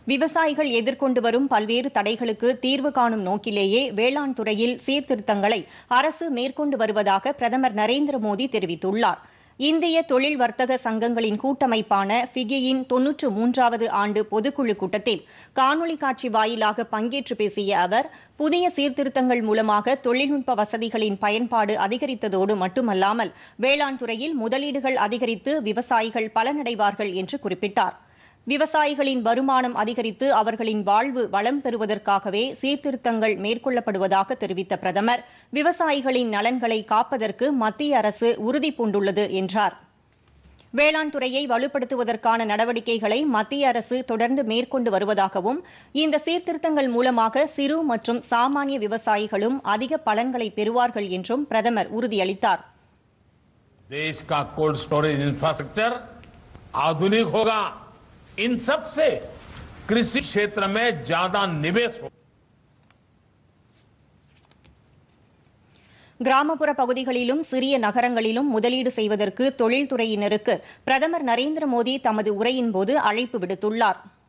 விவசாயிகள் எதிர்கொண்டு வரும் பல்வேறு தடைகளுக்கு தீர்வு காணும் நோக்கிலேயே வேளாண் துறையில் சீர்திருத்தங்களை அரசு மேற்கொண்டு வருவதாக பிரதமர் நரேந்திர மோடி தெரிவித்துள்ளார் இந்திய தொழில் வர்த்தக சங்கங்களின் கூட்டமைப்பான ஃபிகியின் தொன்னூற்று மூன்றாவது ஆண்டு பொதுக்குழு கூட்டத்தில் காணொலி காட்சி வாயிலாக பங்கேற்று பேசிய அவர் புதிய சீர்திருத்தங்கள் மூலமாக தொழில்நுட்ப வசதிகளின் பயன்பாடு அதிகரித்ததோடு மட்டுமல்லாமல் வேளாண் துறையில் முதலீடுகள் அதிகரித்து விவசாயிகள் பலனடைவார்கள் என்று குறிப்பிட்டார் விவசாயிகளின் வருமானம் அதிகரித்து அவர்களின் வாழ்வு வளம் பெறுவதற்காகவே சீர்திருத்தங்கள் மேற்கொள்ளப்படுவதாக தெரிவித்த பிரதமர் விவசாயிகளின் நலன்களை காப்பதற்கு மத்திய அரசு உறுதி பூண்டுள்ளது என்றார் வேளாண் துறையை வலுப்படுத்துவதற்கான நடவடிக்கைகளை மத்திய அரசு தொடர்ந்து மேற்கொண்டு வருவதாகவும் இந்த சீர்திருத்தங்கள் மூலமாக சிறு மற்றும் சாமானிய விவசாயிகளும் அதிக பலன்களை பெறுவார்கள் என்றும் பிரதமர் உறுதியளித்தார் देश का कोल्ड स्टोरेज इंफ्रास्ट्रक्चर आधुनिक होगा इन सब से कृषि क्षेत्र में ज्यादा निवेश होगा கிராமப்புற பகுதிகளிலும் சிறிய நகரங்களிலும் முதலீடு செய்வதற்கு தொழில்துறையினருக்கு பிரதமர் நரேந்திர மோடி தமது உரையின்போது அழைப்பு விடுத்துள்ளார்